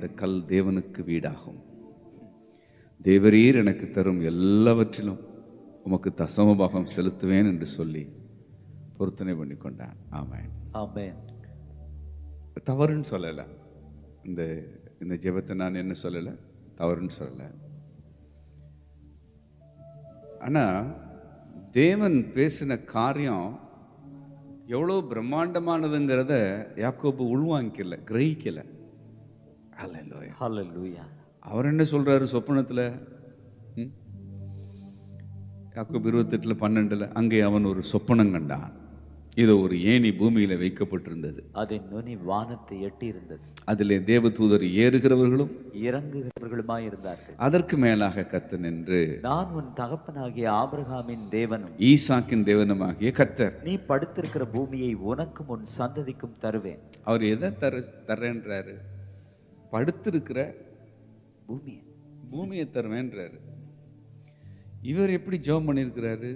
அந்த கல் தேவனுக்கு வீடாகும் தேவரீர் எனக்கு தரும் எல்லாவற்றிலும் உமக்கு தசமபாகம் செலுத்துவேன் என்று சொல்லி பொருத்தனை பண்ணி கொண்டான் ஆமாம் ஆமென் தவறுன்னு சொல்லலை இந்த இந்த ஜெபத்தை நான் என்ன சொல்லலை தவறுன்னு சொல்லலை ஆனால் தேவன் பேசின காரியம் எவ்வளோ பிரம்மாண்டமானதுங்கிறத யாக்கோபு உள்வாங்கிக்கல கிரகிக்கல அல்ல ஹalleluya அவர் என்ன சொல்றாரு சொப்பனத்துல ம்? யாக்கோபு இருபத்தெட்டுல பன்னெண்டுல அங்கே அவன் ஒரு சொப்பனம் கண்டான் இது ஒரு ஏணி பூமியில வைக்கப்பட்டிருந்தது அதன் நுனி வானத்தை எட்டி இருந்தது அதிலே தேவதூதர் ஏறுகிறவர்களும் இறங்குகிறவர்களுமாய் இருந்தார்கள் அதற்கு மேலாக கத்து நின்று நான் உன் தகப்பனாகிய ஆபிரகாமின் தேவனும் ஈசாக்கின் தேவனுமாகிய கர்த்தர் நீ படுத்திருக்கிற பூமியை உனக்கும் உன் சந்ததிக்கும் தருவேன் அவர் எதை தர தர்றேன்றாரு படுத்திருக்கிற பூமியை பூமியை தருவேன்றாரு இவர் எப்படி ஜெபம் பண்ணியிருக்கிறாரு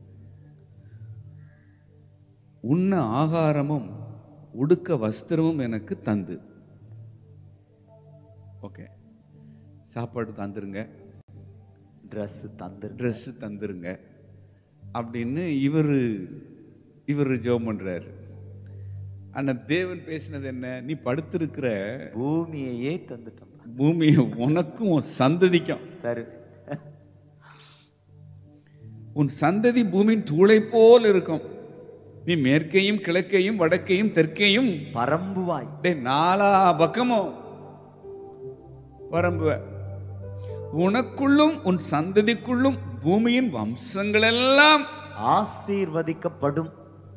உண்ண ஆகாரமும் உடுக்க வஸ்திரமும் எனக்கு தந்து ஓகே சாப்பாடு தந்துருங்க ட்ரெஸ் தந்து Dress தந்துருங்க அப்படின்னு இவர் இவர் ஜெபம் பண்றாரு ஆனா தேவன் பேசினது என்ன நீ படுத்திருக்கிற பூமியையே தந்துட்டோம் பூமியை உனக்கும் உன் சந்ததிக்கும் தரு உன் சந்ததி பூமியின் தூளை போல் இருக்கும் நீ மேற்கையும் கிழக்கையும் வடக்கையும் தெற்கையும் பரம்புவாய் டேய் நாலா பக்கமும் பரம்புவ உனக்குள்ளும் உன் சந்ததிக்குள்ளும் பூமியின் வம்சங்களெல்லாம் ஆசீர்வதிக்கப்படும்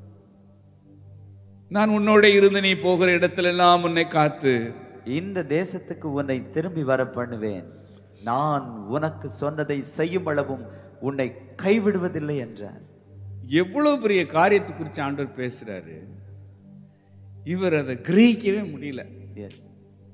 நான் உன்னோட இருந்து நீ போகிற இடத்திலெல்லாம் உன்னை காத்து இந்த தேசத்துக்கு உன்னை திரும்பி வர பண்ணுவேன் நான் உனக்கு சொன்னதை செய்யும் அளவும் உன்னை கைவிடுவதில்லை என்றார் எவ்வளவு பெரிய காரியத்தை குறித்து ஆண்டவர் பேசுறாரு இவர் அதை கிரகிக்கவே முடியல எஸ்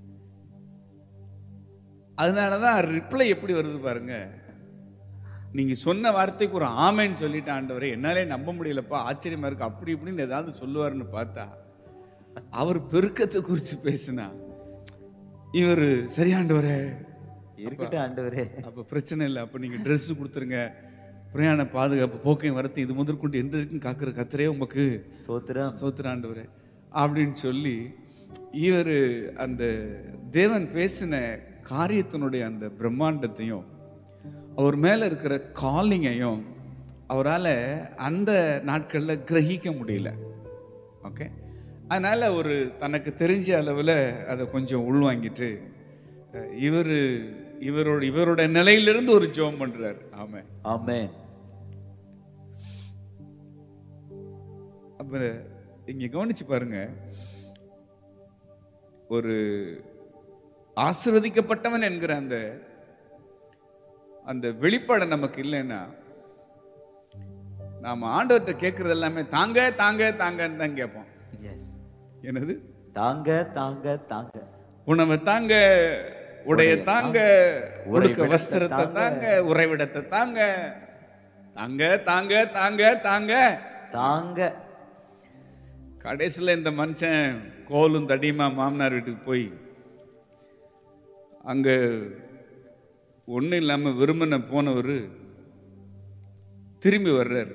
அதனாலதான் ரிப்ளை எப்படி வருது பாருங்க நீங்க சொன்ன வார்த்தைக்கு ஒரு ஆமைன்னு சொல்லிட்டு ஆண்டவரே என்னாலே நம்ப முடியலப்பா ஆச்சரியமா இருக்கு அப்படி இப்படின்னு ஏதாவது சொல்லுவாருன்னு பார்த்தா அவர் பெருக்கத்தை குறித்து பேசினா இவர் சரியாண்டவரே இருக்கட்டும் ஆண்டவரே அப்ப பிரச்சனை இல்லை அப்ப நீங்க Dress கொடுத்துருங்க பிரயாண பாதுகாப்பு போக்கையும் வரத்து இது முதற்கொண்டு என்று வரைக்கும் காக்கிற கத்தரே உமக்கு ஸ்தோத்திரம் ஸ்தோத்திராண்டவரே அப்படின்னு சொல்லி இவர் அந்த தேவன் பேசின காரியத்தினுடைய அந்த பிரம்மாண்டத்தையும் அவர் மேல இருக்கிற காலிங்கையும் அவரால் அந்த நாட்களில் கிரகிக்க முடியல ஓகே அதனால ஒரு தனக்கு தெரிஞ்ச அளவில் அதை கொஞ்சம் உள்வாங்கிட்டு அஹ், இவரு இவரோட இவரோட நிலையிலிருந்து ஒரு ஜோம் பண்றாரு ஆமா ஆமென் அப்ப இங்க கவனிச்சு பாருங்க ஒரு ஆசிர்வதிக்கப்பட்டவன் என்கிற அந்த அந்த வெளிப்பாடு நமக்கு இல்லைன்னா நாம ஆண்டவர்கிட்ட கேட்கறது எல்லாமே தாங்க தாங்க தாங்கன்னு தான் கேட்போம் எஸ் என்னது தாங்க தாங்க தாங்க உணவை தாங்க உடைய தாங்க உடுக்க உறைவிடத்தை வஸ்திரத்தை தாங்க. தாங்க உறைவிடத்தை தாங்க தாங்க தாங்க தாங்க தாங்க தாங்க கடைசியில் இந்த மனுஷன் கோலும் தடியுமா மாமனார் வீட்டுக்கு போய் அங்க ஒன்றும் இல்லாம விரும்பின போனவர் திரும்பி வர்றார்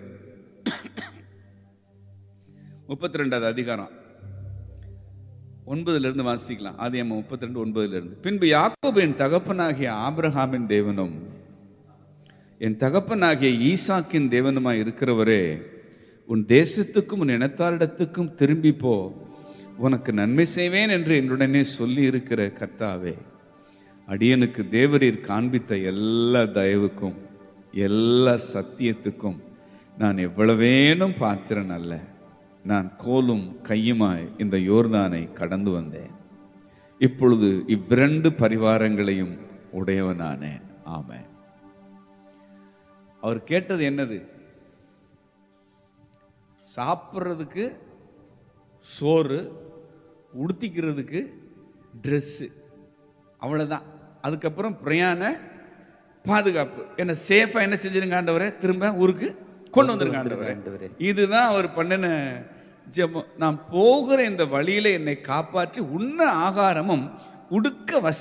முப்பத்தி ரெண்டாவது அதிகாரம் ஒன்பதுல இருந்து வாசிக்கலாம் ஆதியாமம் முப்பத்தி ரெண்டு ஒன்பதுல இருந்து பின்பு யாக்கோபு என் தகப்பனாகிய ஆபிரகாமின் தேவனும் என் தகப்பனாகிய ஈசாக்கின் தேவனுமாய் இருக்கிறவரே உன் தேசத்துக்கும் உன் இனத்தாரிடத்துக்கும் திரும்பி போ உனக்கு நன்மை செய்வேன் என்று என்னுடனே சொல்லி இருக்கிற கர்த்தாவே அடியனுக்கு தேவரீர் காண்பித்த எல்லா தயவுக்கும் எல்லா சத்தியத்துக்கும் நான் எவ்வளவேனும் பாத்திரன் அல்ல நான் கோலும் கையுமாய் இந்த யோர்தானை கடந்து வந்தேன் இப்பொழுது இவ்விரண்டு பரிவாரங்களையும் உடையவனானேன் ஆமென் அவர் கேட்டது என்னது சாப்பிட்றதுக்கு சோறு உடுத்திக்கிறதுக்கு ட்ரெஸ்ஸு அவ்வளோதான் அதுக்கப்புறம் பிரயாண பாதுகாப்பு என்ன சேஃபாக என்ன செஞ்சிருங்க ஆண்டவரே திரும்ப ஊருக்கு கொண்டு வந்துருங்க ஆண்டவரே ஆண்டவரே. இதுதான் அவர் பண்ணின ஜெபம் நான் போகிற இந்த வழியில என்னை காப்பாற்றி உண்ண ஆகாரமும் உடுக்க வஸ்திரமும்